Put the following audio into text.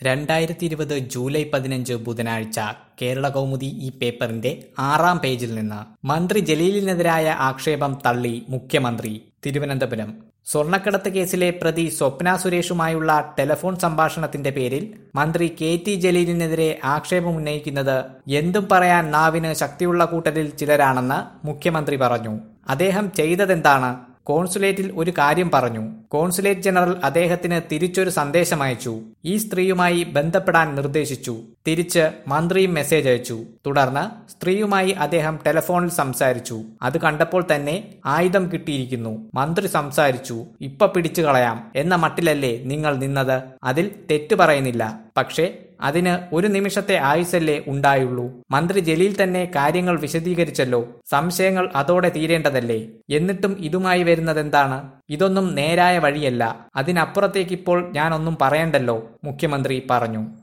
രണ്ടായിരത്തി ഇരുപത് ജൂലൈ പതിനഞ്ച് ബുധനാഴ്ച കേരള കൗമുദി ഈ പേപ്പറിന്റെ ആറാം പേജിൽ നിന്ന് മന്ത്രി ജലീലിനെതിരായ ആക്ഷേപം തള്ളി മുഖ്യമന്ത്രി തിരുവനന്തപുരം സ്വർണ്ണക്കടത്ത് കേസിലെ പ്രതി സ്വപ്ന സുരേഷുമായുള്ള ടെലഫോൺ സംഭാഷണത്തിന്റെ പേരിൽ മന്ത്രി കെ ടി ജലീലിനെതിരെ ആക്ഷേപമുന്നയിക്കുന്നത് എന്തും പറയാൻ നാവിന് ശക്തിയുള്ള കൂട്ടരിൽ ചിലരാണെന്ന് മുഖ്യമന്ത്രി പറഞ്ഞു അദ്ദേഹം ചെയ്തതെന്താണ് കോൺസുലേറ്റിൽ ഒരു കാര്യം പറഞ്ഞു കോൺസുലേറ്റ് ജനറൽ അദ്ദേഹത്തിന് തിരിച്ചൊരു സന്ദേശം അയച്ചു ഈ സ്ത്രീയുമായി ബന്ധപ്പെടാൻ നിർദ്ദേശിച്ചു തിരിച്ച് മന്ത്രിയും മെസ്സേജ് അയച്ചു തുടർന്ന് സ്ത്രീയുമായി അദ്ദേഹം ടെലിഫോണിൽ സംസാരിച്ചു അത് കണ്ടപ്പോൾ തന്നെ ആയുധം കിട്ടിയിരിക്കുന്നു മന്ത്രി സംസാരിച്ചു ഇപ്പൊ പിടിച്ചു കളയാം എന്ന മട്ടിലല്ലേ നിങ്ങൾ നിന്നത് അതിൽ തെറ്റു പറയുന്നില്ല പക്ഷേ അതിന് ഒരു നിമിഷത്തെ ആയുസല്ലേ ഉണ്ടായുള്ളൂ മന്ത്രി ജലീൽ തന്നെ കാര്യങ്ങൾ വിശദീകരിച്ചല്ലോ സംശയങ്ങൾ അതോടെ തീരേണ്ടതല്ലേ എന്നിട്ടും ഇതുമായി വരുന്നതെന്താണ് ഇതൊന്നും നേരായ വഴിയല്ല അതിനപ്പുറത്തേക്കിപ്പോൾ ഞാനൊന്നും പറയണ്ടല്ലോ മുഖ്യമന്ത്രി പറഞ്ഞു